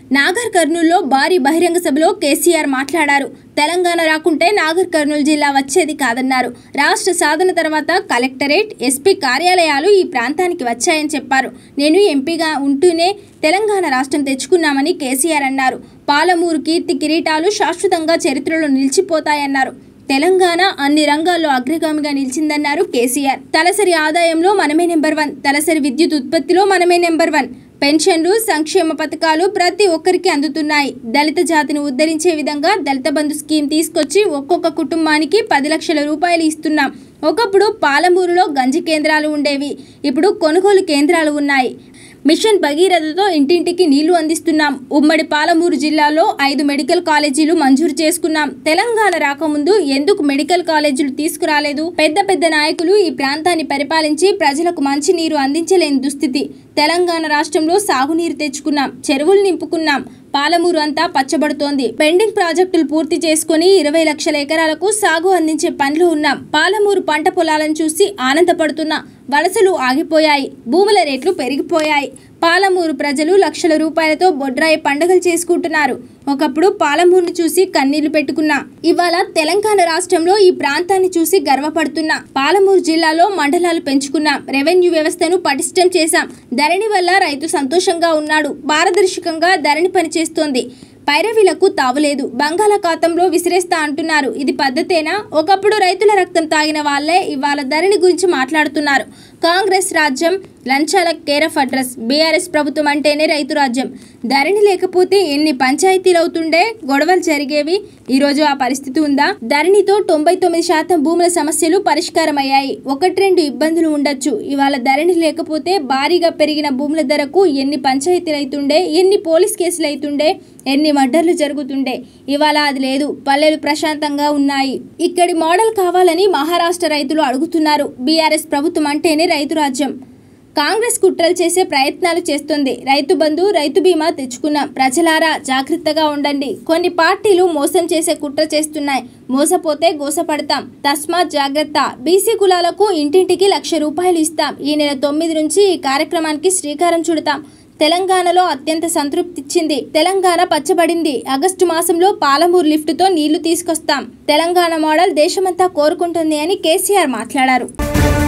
నాగర్ కర్నూల్లో భారీ బహిరంగ సభలో కేసీఆర్ మాట్లాడారు తెలంగాణ రాకుంటే నాగర్ కర్నూలు జిల్లా వచ్చేది కాదన్నారు రాష్ట్ర సాధన తర్వాత కలెక్టరేట్ ఎస్పీ కార్యాలయాలు ఈ ప్రాంతానికి వచ్చాయని చెప్పారు నేను ఎంపీగా ఉంటూనే తెలంగాణ రాష్ట్రం తెచ్చుకున్నామని కేసీఆర్ అన్నారు పాలమూరు కీర్తి కిరీటాలు శాశ్వతంగా చరిత్రలో నిలిచిపోతాయన్నారు తెలంగాణ అన్ని రంగాల్లో అగ్రగామిగా నిలిచిందన్నారు కేసీఆర్ తలసరి ఆదాయంలో మనమే నెంబర్ వన్ తలసరి విద్యుత్ ఉత్పత్తిలో మనమే నెంబర్ వన్ పెన్షన్లు సంక్షేమ పథకాలు ప్రతి ఒక్కరికి అందుతున్నాయి దళిత జాతిని ఉద్ధరించే విధంగా దళిత బంధు స్కీమ్ తీసుకొచ్చి ఒక్కొక్క కుటుంబానికి పది లక్షల రూపాయలు ఇస్తున్నాం ఒకప్పుడు పాలమూరులో గంజి కేంద్రాలు ఉండేవి ఇప్పుడు కొనుగోలు కేంద్రాలు ఉన్నాయి మిషన్ భగీరథతో ఇంటింటికి నీళ్లు అందిస్తున్నాం ఉమ్మడి పాలమూరు జిల్లాలో ఐదు మెడికల్ కాలేజీలు మంజూరు చేసుకున్నాం తెలంగాణ రాకముందు ఎందుకు మెడికల్ కాలేజీలు తీసుకురాలేదు పెద్ద పెద్ద నాయకులు ఈ ప్రాంతాన్ని పరిపాలించి ప్రజలకు మంచినీరు అందించలేని దుస్థితి తెలంగాణ రాష్ట్రంలో సాగునీరు తెచ్చుకున్నాం చెరువులు నింపుకున్నాం పాలమూరు అంతా పచ్చబడుతోంది పెండింగ్ ప్రాజెక్టులు పూర్తి చేసుకుని ఇరవై లక్షల ఎకరాలకు సాగు అందించే పనులు ఉన్నాం పాలమూరు పంట పొలాలను చూసి ఆనందపడుతున్నా వలసలు ఆగిపోయాయి భూముల రేట్లు పెరిగిపోయాయి పాలమూరు ప్రజలు లక్షల రూపాయలతో బొడ్రాయి పండుగలు చేసుకుంటున్నారు ఒకప్పుడు పాలమూరుని చూసి కన్నీళ్లు పెట్టుకున్నా ఇవాళ తెలంగాణ రాష్ట్రంలో ఈ ప్రాంతాన్ని చూసి గర్వపడుతున్నా పాలమూరు జిల్లాలో మండలాలు పెంచుకున్నాం రెవెన్యూ వ్యవస్థను పటిష్టం చేశాం ధరణి వల్ల రైతు సంతోషంగా ఉన్నాడు పారదర్శకంగా ధరణి పనిచేస్తోంది పైరవీలకు తావులేదు బంగాళాఖాతంలో విసిరేస్తా అంటున్నారు ఇది పద్ధతేనా ఒకప్పుడు రైతుల రక్తం తాగిన వాళ్లే ఇవాళ ధరణి గురించి మాట్లాడుతున్నారు కాంగ్రెస్ రాజ్యం లంచాల కేరఫ్ అడ్రస్ బీఆర్ఎస్ ప్రభుత్వం అంటేనే రైతు రాజ్యం ధరణి లేకపోతే ఎన్ని పంచాయతీలు అవుతుండే గొడవలు జరిగేవి ఈరోజు ఆ పరిస్థితి ఉందా ధరణితో తొంభై తొమ్మిది శాతం భూముల సమస్యలు పరిష్కారమయ్యాయి ఒకటి రెండు ఇబ్బందులు ఉండొచ్చు ఇవాళ ధరణి లేకపోతే భారీగా పెరిగిన భూముల ధరకు ఎన్ని పంచాయతీలు అవుతుండే ఎన్ని పోలీస్ కేసులు అవుతుండే ఎన్ని మర్డర్లు జరుగుతుండే ఇవాళ అది లేదు పల్లెలు ప్రశాంతంగా ఉన్నాయి ఇక్కడి మోడల్ కావాలని మహారాష్ట్ర రైతులు అడుగుతున్నారు బీఆర్ఎస్ ప్రభుత్వం అంటేనే రైతు రాజ్యం కాంగ్రెస్ కుట్రలు చేసే ప్రయత్నాలు చేస్తుంది రైతు బంధు రైతు బీమా తెచ్చుకున్నాం ప్రజలారా జాగ్రత్తగా ఉండండి కొన్ని పార్టీలు మోసం చేసే కుట్ర చేస్తున్నాయి మోసపోతే గోసపడతాం తస్మాత్ జాగ్రత్త బీసీ కులాలకు ఇంటింటికి లక్ష రూపాయలు ఇస్తాం ఈ నెల తొమ్మిది నుంచి ఈ కార్యక్రమానికి శ్రీకారం చుడతాం తెలంగాణలో అత్యంత సంతృప్తి ఇచ్చింది తెలంగాణ పచ్చబడింది ఆగస్టు మాసంలో పాలమూరు లిఫ్టుతో నీళ్లు తీసుకొస్తాం తెలంగాణ మోడల్ దేశమంతా కోరుకుంటుంది అని కేసీఆర్ మాట్లాడారు